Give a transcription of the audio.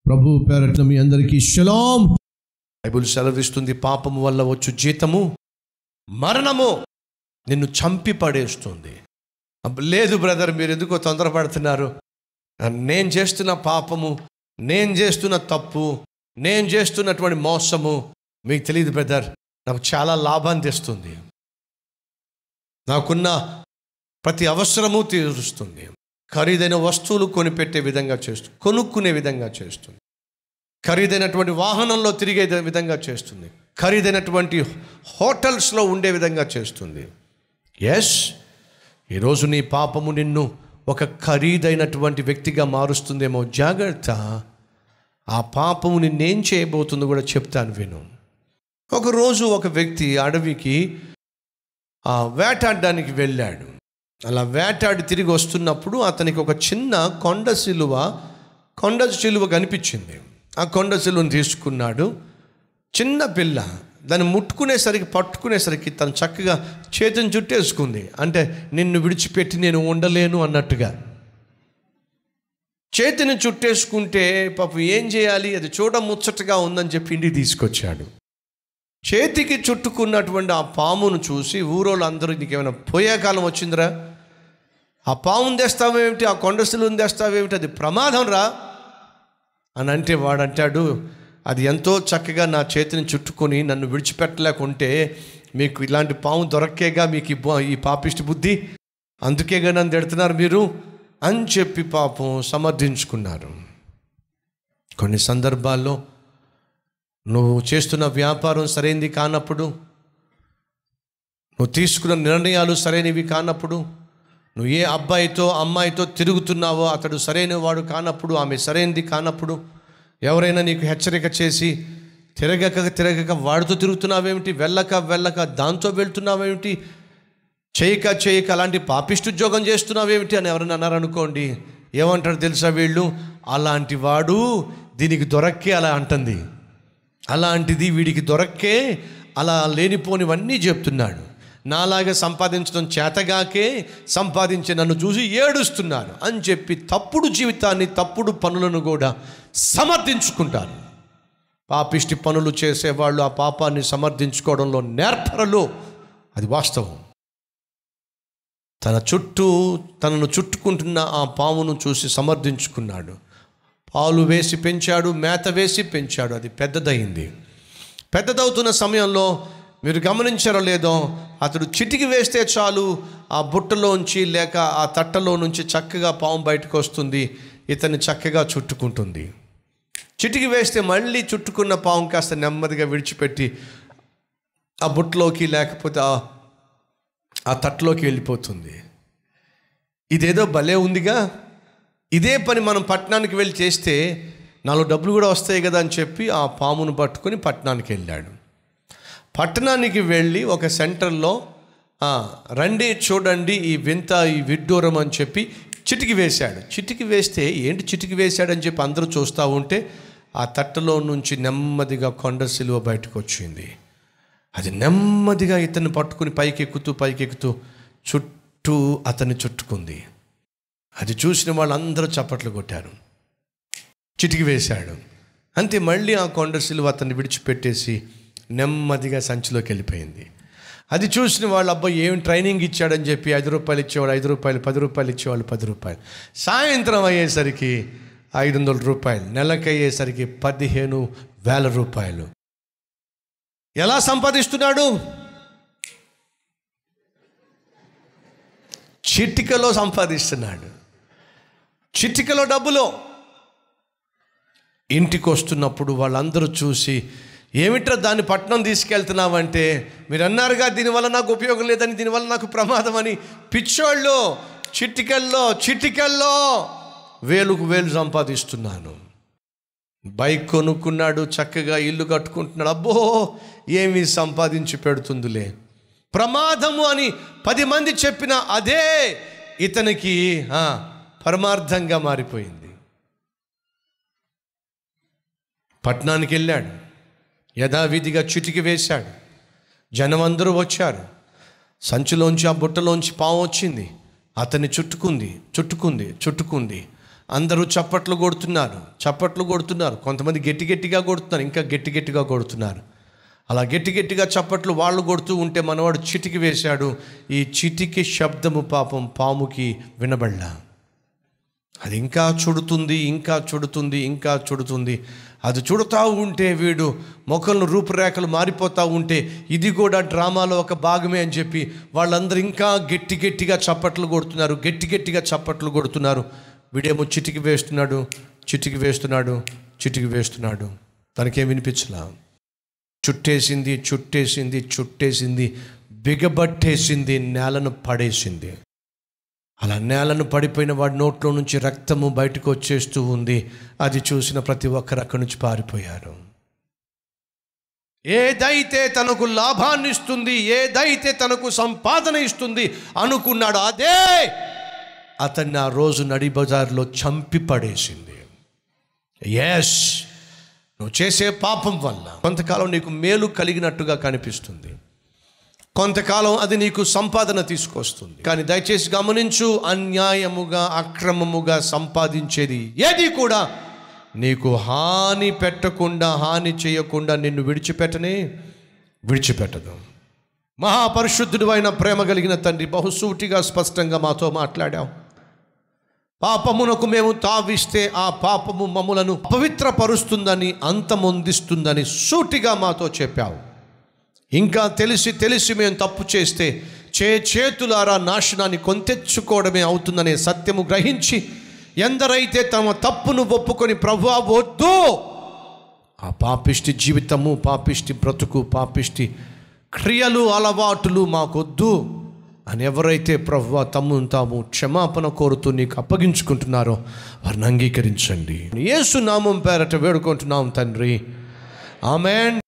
ప్రభు పేరట్ల మీ అందరికీ షలాం బైబుల్ సెలవిస్తుంది పాపము వల్ల వచ్చు జీతము మరణము నిన్ను చంపి పడేస్తుంది అబ్బ, లేదు బ్రదర్ మీరు ఎందుకో తొందరపడుతున్నారు నేను చేస్తున్న పాపము నేను చేస్తున్న తప్పు నేను చేస్తున్నటువంటి మోసము మీకు తెలియదు బ్రదర్ నాకు చాలా లాభాన్ని తెస్తుంది నాకున్న ప్రతి అవసరము తీరుస్తుంది ఖరీదైన వస్తువులు కొనిపెట్టే విధంగా చేస్తుంది కొనుక్కునే విధంగా చేస్తుంది ఖరీదైనటువంటి వాహనంలో తిరిగే విధంగా చేస్తుంది ఖరీదైనటువంటి హోటల్స్లో ఉండే విధంగా చేస్తుంది ఎస్ ఈరోజు నీ పాపము నిన్ను ఒక ఖరీదైనటువంటి వ్యక్తిగా మారుస్తుందేమో జాగ్రత్త ఆ పాపము నిన్నేం చేయబోతుందో కూడా చెప్తాను విను ఒకరోజు ఒక వ్యక్తి అడవికి ఆ వేటాడడానికి వెళ్ళాడు అలా వేటాడి తిరిగి వస్తున్నప్పుడు అతనికి ఒక చిన్న కొండ సిలువ కొండ సిలువ కనిపించింది ఆ కొండ సిలువను తీసుకున్నాడు చిన్న పిల్ల దాన్ని ముట్టుకునేసరికి పట్టుకునేసరికి తను చక్కగా చేతిని చుట్టేసుకుంది అంటే నిన్ను విడిచిపెట్టి నేను ఉండలేను అన్నట్టుగా చేతిని చుట్టేసుకుంటే పాపం ఏం చేయాలి అది చూడ ముచ్చటగా ఉందని చెప్పి ఇంటికి తీసుకొచ్చాడు చేతికి చుట్టుకున్నటువంటి ఆ పామును చూసి ఊరోళ్ళు అందరూ నీకేమైనా పోయే కాలం వచ్చిందిరా ఆ పామును తెస్తావేమిటి ఆ కొండసులను తెస్తావేమిటి అది ప్రమాదం రా అని అంటే వాడు అంటాడు అది ఎంతో చక్కగా నా చేతిని చుట్టుకొని నన్ను విడిచిపెట్టలేకుంటే మీకు ఇలాంటి పాము దొరక్కేగా మీకు ఈ బా- ఈ పాపిష్టి బుద్ధి అందుకేగా నన్ను తిడుతున్నారు మీరు అని చెప్పి పాపం సమర్థించుకున్నారు కొన్ని సందర్భాల్లో నువ్వు చేస్తున్న వ్యాపారం సరైనది కానప్పుడు నువ్వు తీసుకున్న నిర్ణయాలు సరైనవి కానప్పుడు నువ్వు ఏ అబ్బాయితో అమ్మాయితో తిరుగుతున్నావో అతడు సరైన వాడు కానప్పుడు ఆమె సరైనది కానప్పుడు ఎవరైనా నీకు హెచ్చరిక చేసి తిరగక తిరగక వాడితో తిరుగుతున్నావేమిటి వెళ్ళక వెళ్ళక దాంతో వెళ్తున్నావేమిటి చేయక చేయక అలాంటి పాపిష్టి ఉద్యోగం చేస్తున్నావేమిటి అని ఎవరైనా అన్నారనుకోండి ఏమంటారు తెలుసా వీళ్ళు అలాంటి వాడు దీనికి దొరక్కే అలా అంటుంది అలాంటిది వీడికి దొరక్కే అలా లేనిపోనివన్నీ చెప్తున్నాడు నాలాగా సంపాదించడం చేతగాకే సంపాదించి నన్ను చూసి ఏడుస్తున్నాను అని చెప్పి తప్పుడు జీవితాన్ని తప్పుడు పనులను కూడా సమర్థించుకుంటారు పాపిష్టి పనులు చేసేవాళ్ళు ఆ పాపాన్ని సమర్థించుకోవడంలో నేర్పరలు అది వాస్తవం తన చుట్టూ తనను చుట్టుకుంటున్న ఆ పామును చూసి సమర్థించుకున్నాడు పాలు వేసి పెంచాడు మేత వేసి పెంచాడు అది పెద్దదయింది పెద్దదవుతున్న సమయంలో మీరు గమనించారో లేదో అతడు చిటికి వేస్తే చాలు ఆ బుట్టలోంచి లేక ఆ తట్టలో నుంచి చక్కగా పాము బయటకు వస్తుంది ఇతన్ని చక్కగా చుట్టుకుంటుంది చిటికి వేస్తే మళ్ళీ చుట్టుకున్న పాము కాస్త నెమ్మదిగా విడిచిపెట్టి ఆ బుట్టలోకి లేకపోతే ఆ ఆ తట్టలోకి వెళ్ళిపోతుంది ఇదేదో భలే ఉందిగా ఇదే పని మనం పట్టణానికి వెళ్ళి చేస్తే నాలుగు డబ్బులు కూడా వస్తాయి కదా అని చెప్పి ఆ పామును పట్టుకొని పట్టణానికి వెళ్ళాడు పట్టణానికి వెళ్ళి ఒక సెంటర్లో "ఆ, రండి చూడండి ఈ వింత ఈ విడ్డూరం అని చెప్పి చిటికి వేశాడు చిటికి వేస్తే ఏంటి చిటికి వేశాడని చెప్పి అందరూ చూస్తూ ఉంటే ఆ తట్టలో నుంచి నెమ్మదిగా కొండ సిలువ బయటకు వచ్చింది అది నెమ్మదిగా ఇతన్ని పట్టుకుని పైకెక్కుతూ పైకెక్కుతూ చుట్టూ అతన్ని చుట్టుకుంది అది చూసిన వాళ్ళందరూ చప్పట్లు కొట్టారు చిటికి వేశాడు అంతే మళ్ళీ ఆ కొండ సిలువ అతన్ని విడిచిపెట్టేసి నెమ్మదిగా సంచిలోకి వెళ్ళిపోయింది అది చూసిన వాళ్ళు అబ్బాయి ఏం ట్రైనింగ్ ఇచ్చాడని చెప్పి ఐదు రూపాయలు ఇచ్చేవాడు ఐదు రూపాయలు పది రూపాయలు ఇచ్చేవాళ్ళు పది రూపాయలు సాయంత్రం అయ్యేసరికి ఐదు వందల రూపాయలు నెలకు అయ్యేసరికి పదిహేను వేల రూపాయలు ఎలా సంపాదిస్తున్నాడు చిటికలో సంపాదిస్తున్నాడు చిటికలో డబ్బులో ఇంటికి వస్తున్నప్పుడు వాళ్ళందరూ చూసి ఏమిట్రా దాన్ని పట్నం తీసుకెళ్తున్నావంటే మీరు అన్నారుగా దీనివల్ల నాకు ఉపయోగం లేదని దీనివల్ల నాకు ప్రమాదం అని పిచ్చోళ్ళు చిటికల్లో చిటికల్లో వేలుకు వేలు సంపాదిస్తున్నాను బైక్ కొనుక్కున్నాడు చక్కగా ఇల్లు కట్టుకుంటున్నాడు అబ్బో ఏమి సంపాదించి పెడుతుందిలే ప్రమాదము అని పది మంది చెప్పిన అదే ఇతనికి ఆ, పరమార్థంగా మారిపోయింది పట్నానికి వెళ్ళాడు యథావిధిగా చిటికి వేశాడు జనం అందరూ వచ్చారు సంచిలోంచి ఆ బుట్టలోంచి పాము వచ్చింది అతన్ని చుట్టుకుంది చుట్టుకుంది చుట్టుకుంది అందరూ చప్పట్లు కొడుతున్నారు చప్పట్లు కొడుతున్నారు కొంతమంది గట్టి గట్టిగా కొడుతున్నారు ఇంకా గట్టి గట్టిగా కొడుతున్నారు అలా గట్టి గట్టిగా చప్పట్లు వాళ్ళు కొడుతూ ఉంటే మనవాడు చిటికి వేశాడు ఈ చిటికి శబ్దము పాపం పాముకి వినబడలా అది ఇంకా చుడుతుంది ఇంకా చుడుతుంది ఇంకా చుడుతుంది అది చుడుతూ ఉంటే వీడు మొక్కలను రూపురేఖలు మారిపోతూ ఉంటే ఇది కూడా డ్రామాలో ఒక భాగమే అని చెప్పి వాళ్ళందరూ ఇంకా గట్టి గట్టిగా చప్పట్లు కొడుతున్నారు గట్టి గట్టిగా చప్పట్లు కొడుతున్నారు వీడేమో చిటికి వేస్తున్నాడు చిటికి వేస్తున్నాడు చిటికి వేస్తున్నాడు తనకేం వినిపించలా చుట్టేసింది చుట్టేసింది చుట్టేసింది బిగబట్టేసింది నేలను పడేసింది అలా నేలను పడిపోయిన వాడి నోట్లో నుంచి రక్తము బయటకు వచ్చేస్తూ ఉంది అది చూసిన ప్రతి ఒక్కరు అక్కడి నుంచి పారిపోయారు ఏదైతే తనకు లాభాన్ని ఇస్తుంది ఏదైతే తనకు సంపాదన ఇస్తుంది అనుకున్నాడు అదే అతన్ని ఆ రోజు నడి బజార్లో చంపి పడేసింది ఎస్ నువ్వు చేసే పాపం వల్ల కొంతకాలం నీకు మేలు కలిగినట్టుగా కనిపిస్తుంది కొంతకాలం అది నీకు సంపాదన తీసుకొస్తుంది కానీ దయచేసి గమనించు అన్యాయముగా అక్రమముగా సంపాదించేది ఏది కూడా నీకు హాని పెట్టకుండా హాని చేయకుండా నిన్ను విడిచిపెట్టనే విడిచిపెట్టదు మహాపరిశుద్ధుడు అయిన ప్రేమ కలిగిన తండ్రి బహుసూటిగా స్పష్టంగా మాతో మాట్లాడావు పాపమునకు మేము తావిస్తే ఆ పాపము మమ్ములను పవిత్రపరుస్తుందని అంతమొందిస్తుందని సూటిగా మాతో చెప్పావు ఇంకా తెలిసి తెలిసి మేము తప్పు చేస్తే చే చేతులారా నాశనాన్ని కొంతెచ్చుకోవడమే అవుతుందనే సత్యము గ్రహించి ఎందరైతే తమ తప్పును ఒప్పుకొని ప్రభు వద్దు ఆ పాపిష్టి జీవితము పాపిష్టి బ్రతుకు పాపిష్టి క్రియలు అలవాటులు మాకొద్దు అని ఎవరైతే ప్రభు తమ్మును తాము క్షమాపణ కోరుతూ నీకు అప్పగించుకుంటున్నారో వారిని అంగీకరించండి యేసు నామం పేరట వేడుకుంటున్నాం తండ్రి ఆమెన్